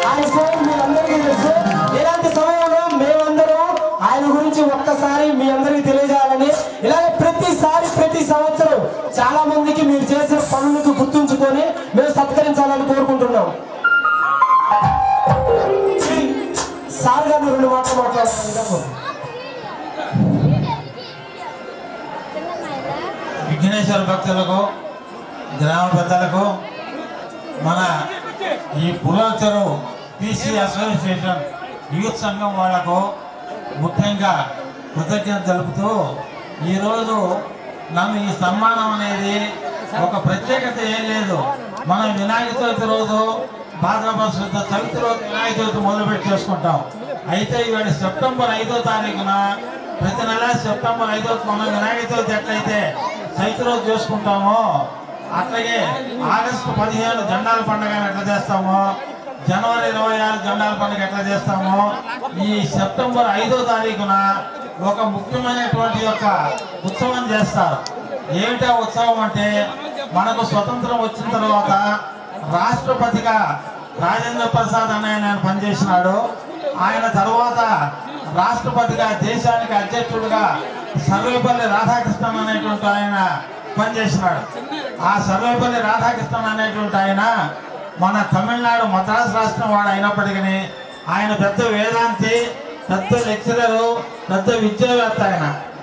ఆయన సేవ మీరందరికీ తెలుసు ఇలాంటి సమయంలో మేమందరం ఆయన గురించి ఒక్కసారి మీ అందరికీ తెలియజేయాలని ఇలాగే ప్రతిసారి ప్రతి సంవత్సరం చాలా మందికి మీరు చేసిన పనులకు గుర్తుంచుకొని మేము సత్కరించాలని కోరుకుంటున్నాం సార్ గారిని రెండు మాటలు మాట్లాడాలి విఘ్నేశ్వర భక్తులకు గ్రామ పెద్దలకు మన ఈ పుల్లల చెరువు పీసీ అసోసియేషన్ యూత్ సంఘం వాళ్లకు ముఖ్యంగా కృతజ్ఞత తెలుపుతూ ఈరోజు నన్ను ఈ సన్మానం అనేది ఒక ప్రత్యేకత ఏం లేదు మనం వినాయక చవితి రోజు భాద్రపద శుద్ధ చవితి రోజు వినాయక చవితి మొదలుపెట్టి చేసుకుంటాం అయితే ఇవాళ సెప్టెంబర్ ఐదో తారీఖున ప్రతి నెల సెప్టెంబర్ ఐదో మనం వినాయక చవితి ఎట్లయితే చైత్ర రోజు చేసుకుంటామో అట్లాగే ఆగస్టు పదిహేను జెండాల పండుగ ఎట్లా చేస్తామో జనవరి ఇరవై ఆరు జెండాల పండుగ ఎట్లా చేస్తామో ఈ సెప్టెంబర్ ఐదో తారీఖున ఒక ముఖ్యమైనటువంటి యొక్క ఉత్సవం చేస్తారు ఏమిటా ఉత్సవం అంటే మనకు స్వతంత్రం వచ్చిన తర్వాత రాష్ట్రపతిగా రాజేంద్ర ప్రసాద్ అనే ఆయన పనిచేసినాడు ఆయన తర్వాత రాష్ట్రపతిగా దేశానికి అధ్యక్షుడిగా సర్వేపల్లి రాధాకృష్ణన్ అనేటువంటి ఆయన పనిచేసినాడు ఆ సర్వేపల్లి రాధాకృష్ణన్ అనేటువంటి ఆయన మన తమిళనాడు మద్రాసు రాష్ట్రం వాడు అయినప్పటికీ ఆయన పెద్ద వేదాంతి పెద్ద లెక్చరరు పెద్ద విద్యావేత్త ఆయన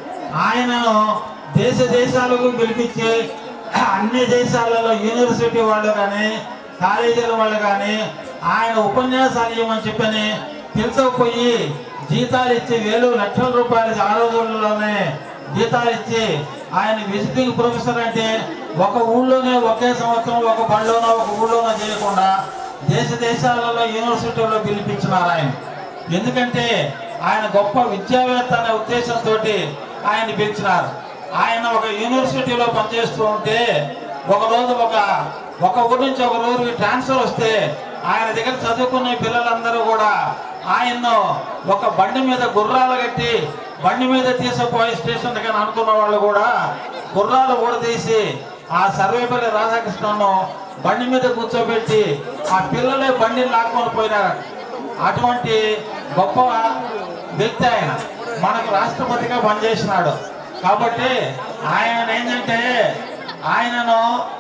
ఆయనను దేశ దేశాలకు పిలిపించి అన్ని దేశాలలో యూనివర్సిటీ వాళ్ళు కానీ కాలేజీల వాళ్ళు కానీ ఆయన ఉపన్యాసాలు ఇవ్వమని చెప్పని పిలుచకపోయి జీతాలు ఇచ్చి వేలు లక్షల రూపాయలు ఆ రోజుల్లోనే జీతాలు ఇచ్చి ఆయన విజిటింగ్ ప్రొఫెసర్ అంటే ఒక ఊళ్ళోనే ఒకే సంవత్సరం ఒక బడిలోనో ఒక ఊళ్ళోనో చేయకుండా దేశ దేశాలలో యూనివర్సిటీలో పిలిపించినారు ఆయన ఎందుకంటే ఆయన గొప్ప విద్యావేత్త అనే ఉద్దేశంతో ఆయన పిలిచినారు ఆయన ఒక యూనివర్సిటీలో పనిచేస్తూ ఉంటే ఒక రోజు ఒక ఒక ఊరు నుంచి ఒక ఊరికి ట్రాన్స్ఫర్ వస్తే ఆయన దగ్గర చదువుకునే పిల్లలందరూ కూడా ఆయన్ను ఒక బండి మీద గుర్రాలు కట్టి బండి మీద తీసుకుపోయే స్టేషన్ దగ్గర అనుకున్న వాళ్ళు కూడా గుర్రాలు కూడా తీసి ఆ సర్వేపల్లి రాధాకృష్ణను బండి మీద కూర్చోబెట్టి ఆ పిల్లలే బండిని లాక్కొని పోయినారు అటువంటి గొప్ప వ్యక్తి ఆయన మనకు రాష్ట్రపతిగా పనిచేసినాడు కాబట్టి ఆయన ఏంటంటే ఆయనను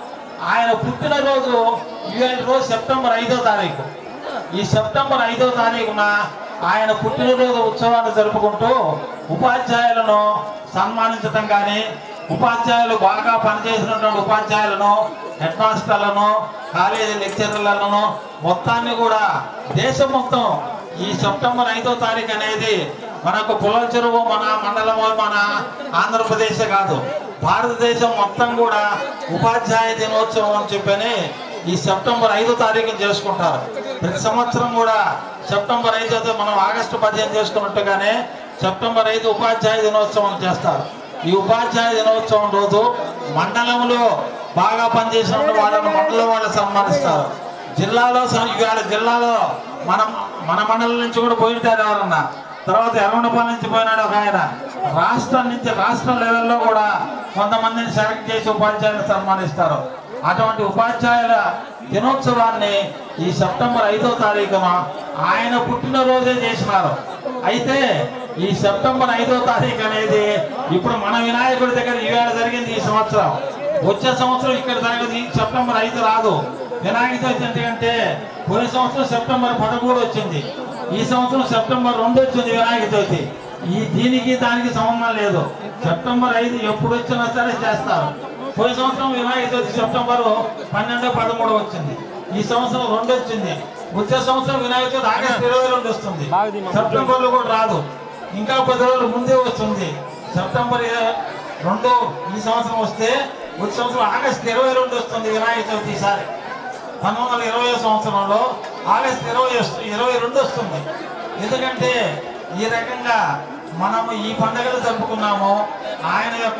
ఆయన పుట్టినరోజు ఇవాళ రోజు సెప్టెంబర్ ఐదో తారీఖు ఈ సెప్టెంబర్ ఐదో తారీఖున ఆయన పుట్టినరోజు ఉత్సవాన్ని జరుపుకుంటూ ఉపాధ్యాయులను సన్మానించటం కానీ ఉపాధ్యాయులు బాగా పనిచేసినటువంటి ఉపాధ్యాయులను హెడ్ మాస్టర్లను కాలేజీ లెక్చరర్లను మొత్తాన్ని కూడా దేశం మొత్తం ఈ సెప్టెంబర్ ఐదో తారీఖు అనేది మనకు పుల్లల చెరువు మన మండలము మన ఆంధ్రప్రదేశ్ కాదు భారతదేశం మొత్తం కూడా ఉపాధ్యాయ దినోత్సవం అని చెప్పని ఈ సెప్టెంబర్ ఐదో తారీఖున చేసుకుంటారు ప్రతి సంవత్సరం కూడా సెప్టెంబర్ ఐదో తా- మనం ఆగస్టు పదిహేను చేసుకున్నట్టుగానే సెప్టెంబర్ ఐదు ఉపాధ్యాయ దినోత్సవం చేస్తారు ఈ ఉపాధ్యాయ దినోత్సవం రోజు మండలంలో బాగా పనిచేసిన వాళ్ళని మండలం వాళ్ళు సన్మానిస్తారు జిల్లాలో స- ఇవాళ జిల్లాలో మనం మన మండలం నుంచి కూడా పోయింటారు ఎవరన్నా తర్వాత ఎర్రగొండపాలెం నుంచి పోయినాడు ఒక ఆయన రాష్ట్రం నుంచి రాష్ట్ర లెవెల్లో కూడా కొంతమందిని సెలెక్ట్ చేసి ఉపాధ్యాయులు సన్మానిస్తారు అటువంటి ఉపాధ్యాయుల దినోత్సవాన్ని ఈ సెప్టెంబర్ ఐదో తారీఖున ఆయన పుట్టినరోజే చేసినారు అయితే ఈ సెప్టెంబర్ ఐదో తారీఖు అనేది ఇప్పుడు మన వినాయకుడి దగ్గర ఈవేళ జరిగింది ఈ సంవత్సరం వచ్చే సంవత్సరం ఇక్కడ జరగదు ఈ సెప్టెంబర్ ఐదు రాదు వినాయక చవితి ఎందుకంటే పోయిన సంవత్సరం సెప్టెంబర్ పదమూడు వచ్చింది ఈ సంవత్సరం సెప్టెంబర్ రెండు వచ్చింది వినాయక చవితి ఈ దీనికి దానికి సంబంధం లేదు సెప్టెంబర్ ఐదు ఎప్పుడు వచ్చినా సరే చేస్తారు పోయిన సంవత్సరం వినాయక చవితి సెప్టెంబర్ పన్నెండు పదమూడు వచ్చింది ఈ సంవత్సరం రెండు వచ్చింది వచ్చే సంవత్సరం వినాయక చవితి ఆగస్టు ఇరవై రెండు వస్తుంది సెప్టెంబర్ లో కూడా రాదు ఇంకా పది రోజులు ముందే వస్తుంది సెప్టెంబర్ ఇరవై- రెండు ఈ సంవత్సరం వస్తే వచ్చే సంవత్సరం ఆగస్టు ఇరవై రెండు వస్తుంది వినాయక చవితి ఈసారి పంతొమ్మిది వందల ఇరవై సంవత్సరంలో ఆగస్టు ఇరవై వస్తు- ఇరవై రెండు వస్తుంది ఎందుకంటే ఈ రకంగా మనము ఈ పండుగలు జరుపుకున్నాము ఆయన యొక్క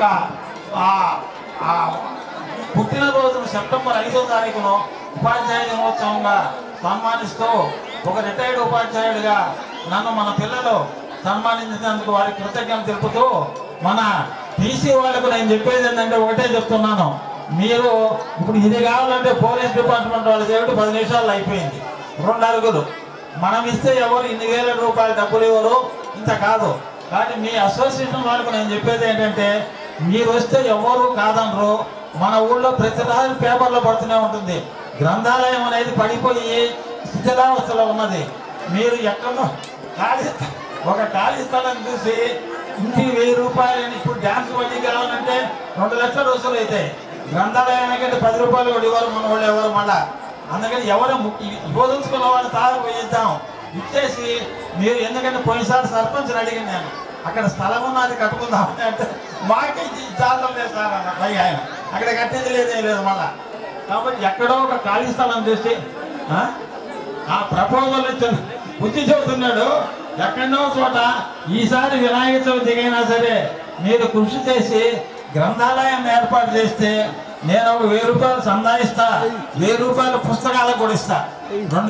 ఆ ఆ పుట్టినరోజును సెప్టెంబర్ ఐదో తారీఖును ఉపాధ్యాయ దినోత్సవంగా సన్మానిస్తూ ఒక రిటైర్డ్ ఉపాధ్యాయుడిగా నన్ను మన పిల్లలు సన్మానించినందుకు వారికి కృతజ్ఞత తెలుపుతూ మన టీసీ వాళ్ళకు నేను చెప్పేది ఏంటంటే ఒకటే చెప్తున్నాను మీరు ఇప్పుడు ఇది కావాలంటే పోలీస్ డిపార్ట్మెంట్ వాళ్ళు చేయడం పది నిమిషాలు అయిపోయింది రెండు అడుగులు మనం ఇస్తే ఎవరు ఇన్ని వేల రూపాయల డబ్బులు ఇవ్వరు ఇంత కాదు కాబట్టి మీ అసోసియేషన్ వాళ్ళకు నేను చెప్పేది ఏంటంటే మీరు వస్తే ఎవరు కాదనరు మన ఊళ్ళో ప్రతిసారి పేపర్లో పడుతూనే ఉంటుంది గ్రంథాలయం అనేది పడిపోయి శిథిలావస్థలో ఉన్నది మీరు ఎక్కడో ఖాళీ ఒక ఖాళీ స్థలం చూసి ఇంటికి వెయ్యి రూపాయలు ఇప్పుడు డ్యాన్స్ వడ్డీ కావాలంటే రెండు లక్షల రోజులు అవుతాయి గ్రంథాలయానికంటే పది రూపాయలు కూడా ఇవ్వరు మన వాళ్ళు ఎవరు మళ్ళా అందుకని ఎవరు యోధించుకున్న వాళ్ళు తాగు వేయిద్దాం ఇచ్చేసి మీరు ఎందుకంటే పోయినసారి సర్పంచ్ని అడిగాను నేను అక్కడ స్థలం ఉన్నది కట్టుకుందాం అంటే మాకే ఈ జాతర లేదు సార్ అన్న పై ఆయన అక్కడ కట్టేది లేదే లేదు మళ్ళా కాబట్టి ఎక్కడో ఒక ఖాళీ స్థలం చూసి ఆ? ఆ ప్రపోజల్ ఇచ్చాడు బుద్ధి చెబుతున్నాడు ఎక్కడో చోట ఈసారి వినాయక చవితి అయినా సరే మీరు కృషి చేసి గ్రంథాలయాన్ని ఏర్పాటు చేస్తే నేను ఒక వెయ్యి రూపాయలు సందాయిస్తా వెయ్యి రూపాయల పుస్తకాలకు కూడా ఇస్తా రెండు